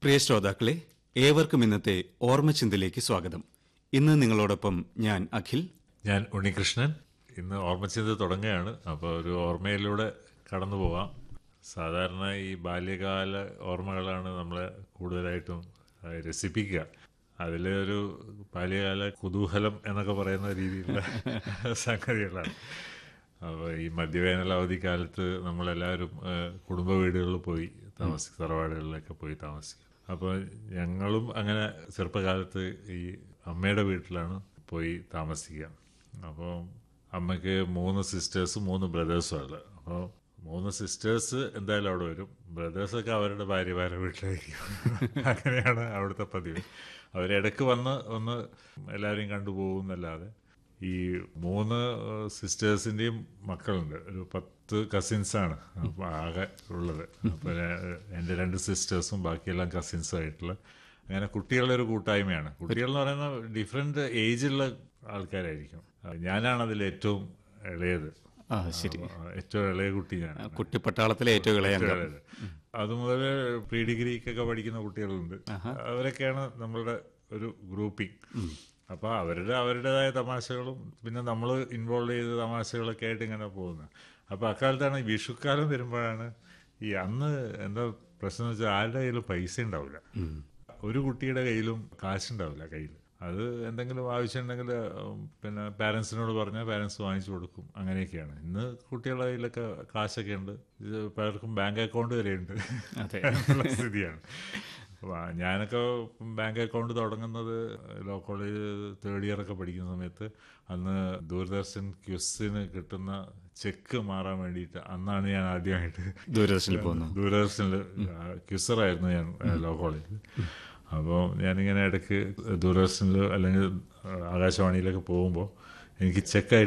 പ്രിയ ശ്രോതാക്കളെ ഏവർക്കും ഇന്നത്തെ ഓർമ്മചിന്തയിലേക്ക് സ്വാഗതം ഇന്ന് നിങ്ങളോടൊപ്പം ഞാൻ അഖിൽ ഞാൻ ഉണ്ണികൃഷ്ണൻ ഇന്ന് ഓർമ്മചിന്ത തുടങ്ങുകയാണ് അപ്പോൾ ഒരു ഓർമ്മയിലൂടെ കടന്നു പോകാം സാധാരണ ഈ ബാല്യകാല ഓർമ്മകളാണ് നമ്മളെ കൂടുതലായിട്ടും ആ, രസിപ്പിക്കുക അതിലൊരു ബാല്യകാല കുതൂഹലം എന്നൊക്കെ പറയുന്ന രീതിയിലുള്ള സംഗതികളാണ് അപ്പോൾ ഈ മധ്യവേനൽ അവധിക്കാലത്ത് നമ്മളെല്ലാവരും ആ, കുടുംബ വീടുകളിൽ പോയി താമസിക്കും തറവാടുകളിലൊക്കെ പോയി താമസിക്കും അപ്പോൾ ഞങ്ങളും അങ്ങനെ ചെറുപ്പകാലത്ത് ഈ അമ്മയുടെ വീട്ടിലാണ് പോയി താമസിക്കുക അപ്പോൾ അമ്മയ്ക്ക് മൂന്ന് സിസ്റ്റേഴ്സും മൂന്ന് ബ്രദേഴ്സും ഉള്ളത് അപ്പോൾ മൂന്ന് സിസ്റ്റേഴ്സ് എന്തായാലും അവിടെ വരും ബ്രദേഴ്സൊക്കെ അവരുടെ ഭാര്യമാരുടെ വീട്ടിലായിരിക്കും അങ്ങനെയാണ് അവിടുത്തെ പതിവ് അവരിടയ്ക്ക് വന്ന് ഒന്ന് എല്ലാവരെയും കണ്ടുപോകും എന്നല്ലാതെ ഈ മൂന്ന് സിസ്റ്റേഴ്സിൻ്റെയും മക്കളുണ്ട് ഒരു പത്ത് കസിൻസാണ് അപ്പോൾ ആകെ ഉള്ളത് അപ്പോൾ എൻ്റെ രണ്ട് സിസ്റ്റേഴ്സും ബാക്കിയെല്ലാം കസിൻസും ആയിട്ടുള്ള അങ്ങനെ കുട്ടികളുടെ ഒരു കൂട്ടായ്മയാണ് കുട്ടികൾ എന്ന് പറയുന്ന ഡിഫറെൻ്റ് ഏജുള്ള ആൾക്കാരായിരിക്കും ഞാനാണ് അതിൽ ഏറ്റവും ഇളയത് ആ ശരി ആ, ഏറ്റവും ഇളയ കുട്ടി ഞാൻ കുട്ടിപ്പട്ടാളത്തിലെ ഏറ്റവും ഇളയ അംഗം അത് മുതൽ പ്രീ ഡിഗ്രിക്കൊക്കെ പഠിക്കുന്ന കുട്ടികളുണ്ട് അവരൊക്കെയാണ് നമ്മളുടെ ഒരു ഗ്രൂപ്പിംഗ് അപ്പോൾ അവരുടെ അവരുടേതായ തമാശകളും പിന്നെ നമ്മൾ ഇൻവോൾവ് ചെയ്ത തമാശകളൊക്കെ ആയിട്ട് ഇങ്ങനെ പോകുന്നത് അപ്പോൾ അക്കാലത്താണ് ഈ വിഷുക്കാലം വരുമ്പോഴാണ് ഈ അന്ന് എന്താ പ്രശ്നം എന്ന് വെച്ചാൽ ആരുടെ കയ്യിലും പൈസ ഉണ്ടാവില്ല ഒരു കുട്ടിയുടെ കയ്യിലും കാശുണ്ടാവില്ല കയ്യിൽ അത് എന്തെങ്കിലും ആവശ്യമുണ്ടെങ്കിൽ ഉം, പിന്നെ പാരൻസിനോട് പറഞ്ഞാൽ പാരൻസ് വാങ്ങിച്ചു കൊടുക്കും അങ്ങനെയൊക്കെയാണ് ഇന്ന് കുട്ടികളുടെ കയ്യിലൊക്കെ കാശൊക്കെ ഉണ്ട് ഇത് പലർക്കും ബാങ്ക് അക്കൗണ്ട് വരെ ഉണ്ട് അതെ. എന്നുള്ള സ്ഥിതിയാണ് അപ്പൊ ആ ഞാനൊക്കെ ബാങ്ക് അക്കൗണ്ട് തുടങ്ങുന്നത് ലോ കോളേജ് തേർഡ് ഇയർ ഒക്കെ പഠിക്കുന്ന സമയത്ത് അന്ന് ദൂരദർശൻ ക്യുസിന് കിട്ടുന്ന ചെക്ക് മാറാൻ വേണ്ടിയിട്ട് അന്നാണ് ഞാൻ ആദ്യമായിട്ട് ദൂരദർശനിൽ പോകുന്നു ദൂരദർശനിൽ ക്യുസറായിരുന്നു ഞാൻ ലോ കോളേജിൽ അപ്പോൾ ഞാനിങ്ങനെ ഇടയ്ക്ക് ദൂരദർശനിൽ അല്ലെങ്കിൽ ആകാശവാണിയിലൊക്കെ പോകുമ്പോൾ എനിക്ക് ചെക്കായിട്ട്